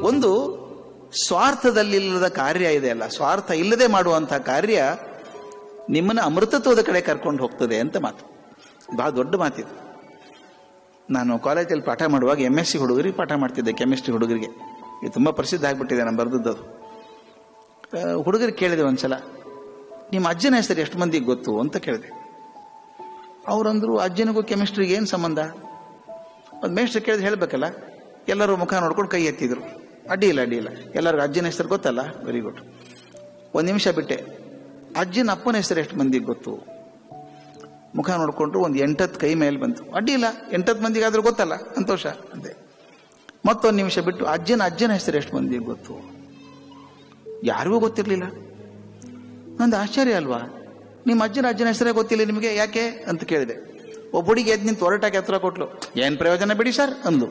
ಒಂದು ಸ್ವಾರ್ಥದಲ್ಲಿಲ್ಲದ ಕಾರ್ಯ ಇದೆ ಅಲ್ಲ ಸ್ವಾರ್ಥ ಇಲ್ಲದೆ ಮಾಡುವಂತಹ ಕಾರ್ಯ ನಿಮ್ಮನ್ನ ಅಮೃತತ್ವದ ಕಡೆ ಕರ್ಕೊಂಡು ಹೋಗ್ತದೆ ಅಂತ ಮಾತು ಬಹಳ ದೊಡ್ಡ ಮಾತಿದು ನಾನು ಕಾಲೇಜಲ್ಲಿ ಪಾಠ ಮಾಡುವಾಗ ಎಮ್ ಎಸ್ ಸಿ ಹುಡುಗರಿಗೆ ಪಾಠ ಮಾಡ್ತಿದ್ದೆ ಕೆಮಿಸ್ಟ್ರಿ ಹುಡುಗರಿಗೆ ಇದು ತುಂಬ ಪ್ರಸಿದ್ಧ ಆಗಿಬಿಟ್ಟಿದೆ ನಾನು ಬರೆದದ್ದು ಅದು ಹುಡುಗರಿಗೆ ಕೇಳಿದೆ ಒಂದ್ಸಲ ನಿಮ್ಮ ಅಜ್ಜನ ಹೆಸರು ಎಷ್ಟು ಮಂದಿಗೆ ಗೊತ್ತು ಅಂತ ಕೇಳಿದೆ ಅವರಂದ್ರು ಅಜ್ಜನಿಗೂ ಕೆಮಿಸ್ಟ್ರಿಗೆ ಏನು ಸಂಬಂಧ ಒಂದು ಮೇಷ್ಟ್ರು ಕೇಳಿದ್ರೆ ಹೇಳಬೇಕಲ್ಲ ಎಲ್ಲರೂ ಮುಖ ನೋಡ್ಕೊಂಡು ಕೈ ಎತ್ತಿದ್ರು ಅಡ್ಡಿ ಇಲ್ಲ ಅಡ್ಡಿ ಇಲ್ಲ ಎಲ್ಲರಿಗೂ ಅಜ್ಜನ ಹೆಸರು ಗೊತ್ತಲ್ಲ ವೆರಿ ಗುಡ್ ಒಂದು ನಿಮಿಷ ಬಿಟ್ಟೆ ಅಜ್ಜನ ಅಪ್ಪನ ಹೆಸರು ಎಷ್ಟು ಮಂದಿಗೆ ಗೊತ್ತು ಮುಖ ನೋಡ್ಕೊಂಡ್ರು ಒಂದು ಎಂಟತ್ತು ಕೈ ಮೇಲೆ ಬಂತು ಅಡ್ಡಿ ಇಲ್ಲ ಎಂಟತ್ತು ಮಂದಿಗಾದ್ರೂ ಗೊತ್ತಲ್ಲ ಸಂತೋಷ ಅಂತೆ ಮತ್ತೊಂದು ನಿಮಿಷ ಬಿಟ್ಟು ಅಜ್ಜನ ಅಜ್ಜನ ಹೆಸರು ಎಷ್ಟು ಮಂದಿಗೆ ಗೊತ್ತು ಯಾರಿಗೂ ಗೊತ್ತಿರಲಿಲ್ಲ ನಂದು ಆಶ್ಚರ್ಯ ಅಲ್ವಾ ನಿಮ್ಮ ಅಜ್ಜನ ಅಜ್ಜನ ಹೆಸರೇ ಗೊತ್ತಿಲ್ಲ ನಿಮಗೆ ಯಾಕೆ ಅಂತ ಕೇಳಿದೆ ಒಬ್ಬ ಹುಡುಗಿ ಎದ್ದು ನಿಂತು ಹೊರಟಾಗಿ ಹತ್ರ ಕೊಟ್ಲು ಏನು ಪ್ರಯೋಜನ ಬಿಡಿ ಸರ್ ಅಂದು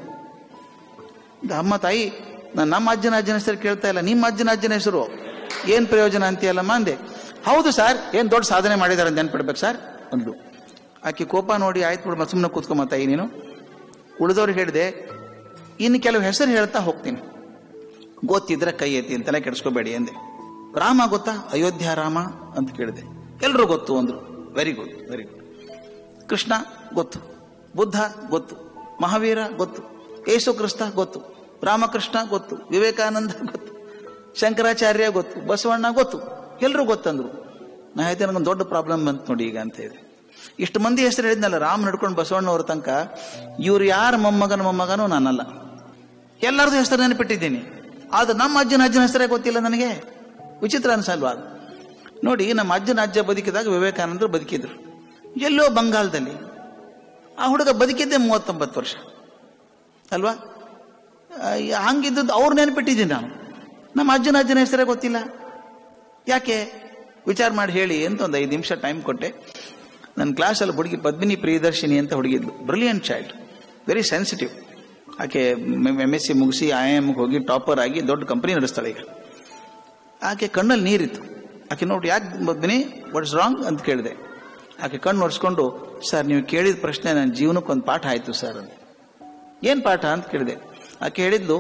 ಅಮ್ಮ ತಾಯಿ ನಾನು ನಮ್ಮ ಅಜ್ಜನ ಅಜ್ಜನ ಹೆಸರು ಕೇಳ್ತಾ ಇಲ್ಲ ನಿಮ್ಮ ಅಜ್ಜನ ಅಜ್ಜನ ಹೆಸರು ಏನು ಪ್ರಯೋಜನ ಅಂತೀಯಲ್ಲಮ್ಮ ಅಂದೆ ಹೌದು ಸರ್ ಏನು ದೊಡ್ಡ ಸಾಧನೆ ಮಾಡಿದ್ದಾರೆ ಅಂತ ನೆನ್ಪಿಡ್ಬೇಕು ಸರ್ ಅಂದ್ಲು ಆಕೆ ಕೋಪ ನೋಡಿ ಆಯ್ತು ಬಿಡು ಸುಮ್ಮನೆ ಕೂತ್ಕೊಂಬ ತಾಯಿ ನೀನು ಉಳಿದವ್ರಿಗೆ ಹೇಳಿದೆ ಇನ್ನು ಕೆಲವು ಹೆಸರು ಹೇಳ್ತಾ ಹೋಗ್ತೀನಿ ಗೊತ್ತಿದ್ರೆ ಕೈ ಎತ್ತಿ ಅಂತೆಲ್ಲ ಕೆಡಿಸ್ಕೋಬೇಡಿ ಅಂದೆ ರಾಮ ಗೊತ್ತಾ ಅಯೋಧ್ಯ ರಾಮ ಅಂತ ಕೇಳಿದೆ ಎಲ್ಲರೂ ಗೊತ್ತು ಅಂದ್ರು very good very good Krishna ಗೊತ್ತು ಬುದ್ಧ ಗೊತ್ತು ಮಹಾವೀರ ಗೊತ್ತು ಯೇಸು ಕ್ರಿಸ್ತ ಗೊತ್ತು ರಾಮಕೃಷ್ಣ ಗೊತ್ತು ವಿವೇಕಾನಂದ ಗೊತ್ತು ಶಂಕರಾಚಾರ್ಯ ಗೊತ್ತು ಬಸವಣ್ಣ ಗೊತ್ತು ಎಲ್ಲರೂ ಗೊತ್ತಂದ್ರು ನಾ ಹೇಳ್ತೇನೆ ನನಗೊಂದು ದೊಡ್ಡ ಪ್ರಾಬ್ಲಮ್ ಬಂತು ನೋಡಿ ಈಗ ಅಂತ ಹೇಳಿ ಇಷ್ಟು ಮಂದಿ ಹೆಸರು ಹೇಳಿದ್ನಲ್ಲ ರಾಮ್ ನಡ್ಕೊಂಡು ಬಸವಣ್ಣವ್ರ ತನಕ ಇವ್ರು ಯಾರ ಮೊಮ್ಮಗನ ಮೊಮ್ಮಗನೂ ನಾನಲ್ಲ ಎಲ್ಲರದು ಹೆಸರು ನೆನಪಿಟ್ಟಿದ್ದೀನಿ ಆದ್ರೆ ನಮ್ಮ ಅಜ್ಜನ ಅಜ್ಜನ ಹೆಸರೇ ಗೊತ್ತಿಲ್ಲ ನನಗೆ ವಿಚಿತ್ರ ಅನ್ಸಲ್ವಾ ಅದು ನೋಡಿ ನಮ್ಮ ಅಜ್ಜನ ಅಜ್ಜ ಬದುಕಿದಾಗ ವಿವೇಕಾನಂದರು ಬದುಕಿದ್ರು ಎಲ್ಲೋ ಬಂಗಾಲದಲ್ಲಿ ಆ ಹುಡುಗ ಬದುಕಿದ್ದೆ ಮೂವತ್ತೊಂಬತ್ತು ವರ್ಷ ಅಲ್ವಾ ಆ, ಹಂಗಿದ್ದದ್ದು ಅವ್ರು ನೆನಪಿಟ್ಟಿದ್ದೀನಿ ನಾನು ನಮ್ಮ ಅಜ್ಜನ ಅಜ್ಜನ ಹೆಸರೇ ಗೊತ್ತಿಲ್ಲ ಯಾಕೆ ವಿಚಾರ ಮಾಡಿ ಹೇಳಿ ಅಂತ ಒಂದು ಐದು ನಿಮಿಷ ಟೈಮ್ ಕೊಟ್ಟೆ ನನ್ನ ಕ್ಲಾಸಲ್ಲಿ ಹುಡುಗಿ ಪದ್ಮಿನಿ ಪ್ರಿಯದರ್ಶಿನಿ ಅಂತ ಹುಡುಗಿದ್ಲು ಬ್ರಿಲಿಯಂಟ್ ಚೈಲ್ಡ್ ವೆರಿ ಸೆನ್ಸಿಟಿವ್ ಆಕೆ ಎಮ್ ಎಸ್ ಸಿ ಮುಗಿಸಿ ಐ ಎಮ್ಗೆ ಹೋಗಿ ಟಾಪರ್ ಆಗಿ ದೊಡ್ಡ ಕಂಪನಿ ನಡೆಸ್ತಾಳೆ ಈಗ ಆಕೆ ಕಣ್ಣಲ್ಲಿ ನೀರಿತ್ತು ಆಕೆ ನೋಡಿ ಯಾಕೆ ಪದ್ಮಿನಿ ವಾಟ್ಸ್ ರಾಂಗ್ ಅಂತ ಕೇಳಿದೆ ಆಕೆ ಕಣ್ಣು ನೋಡಿಸ್ಕೊಂಡು ಸರ್ ನೀವು ಕೇಳಿದ ಪ್ರಶ್ನೆ ನನ್ನ ಜೀವನಕ್ಕೆ ಒಂದು ಪಾಠ ಆಯಿತು ಸರ್ ಅಂತ ಏನು ಪಾಠ ಅಂತ ಕೇಳಿದೆ ಆಕೆ ಹೇಳಿದ್ಲು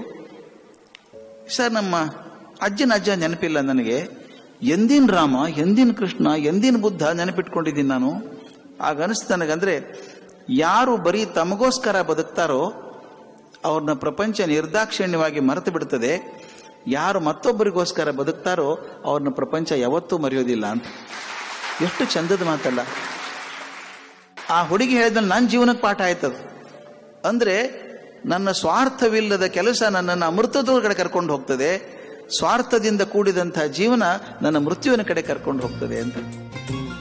ಸರ್ ನಮ್ಮ ಅಜ್ಜನ ಅಜ್ಜ ನೆನಪಿಲ್ಲ ನನಗೆ ಎಂದಿನ ರಾಮ ಎಂದಿನ ಕೃಷ್ಣ ಎಂದಿನ ಬುದ್ಧ ನೆನಪಿಟ್ಕೊಂಡಿದ್ದೀನಿ ನಾನು ಆಗ ಅನಿಸ್ತು ನನಗಂದ್ರೆ ಯಾರು ಬರೀ ತಮಗೋಸ್ಕರ ಬದುಕ್ತಾರೋ ಅವ್ರನ್ನ ಪ್ರಪಂಚ ನಿರ್ದಾಕ್ಷಿಣ್ಯವಾಗಿ ಮರೆತು ಬಿಡ್ತದೆ ಯಾರು ಮತ್ತೊಬ್ಬರಿಗೋಸ್ಕರ ಬದುಕ್ತಾರೋ ಅವ್ರನ್ನ ಪ್ರಪಂಚ ಯಾವತ್ತೂ ಮರೆಯೋದಿಲ್ಲ ಅಂತ ಎಷ್ಟು ಚಂದದ ಮಾತಲ್ಲ ಆ ಹುಡುಗಿ ಹೇಳಿದ್ಮೇಲೆ ನನ್ನ ಜೀವನಕ್ಕೆ ಪಾಠ ಆಯ್ತದು ಅಂದ್ರೆ ನನ್ನ ಸ್ವಾರ್ಥವಿಲ್ಲದ ಕೆಲಸ ನನ್ನನ್ನು ಅಮೃತದ ಕಡೆ ಕರ್ಕೊಂಡು ಹೋಗ್ತದೆ ಸ್ವಾರ್ಥದಿಂದ ಕೂಡಿದಂತಹ ಜೀವನ ನನ್ನ ಮೃತ್ಯುವಿನ ಕಡೆ ಕರ್ಕೊಂಡು ಹೋಗ್ತದೆ ಅಂತ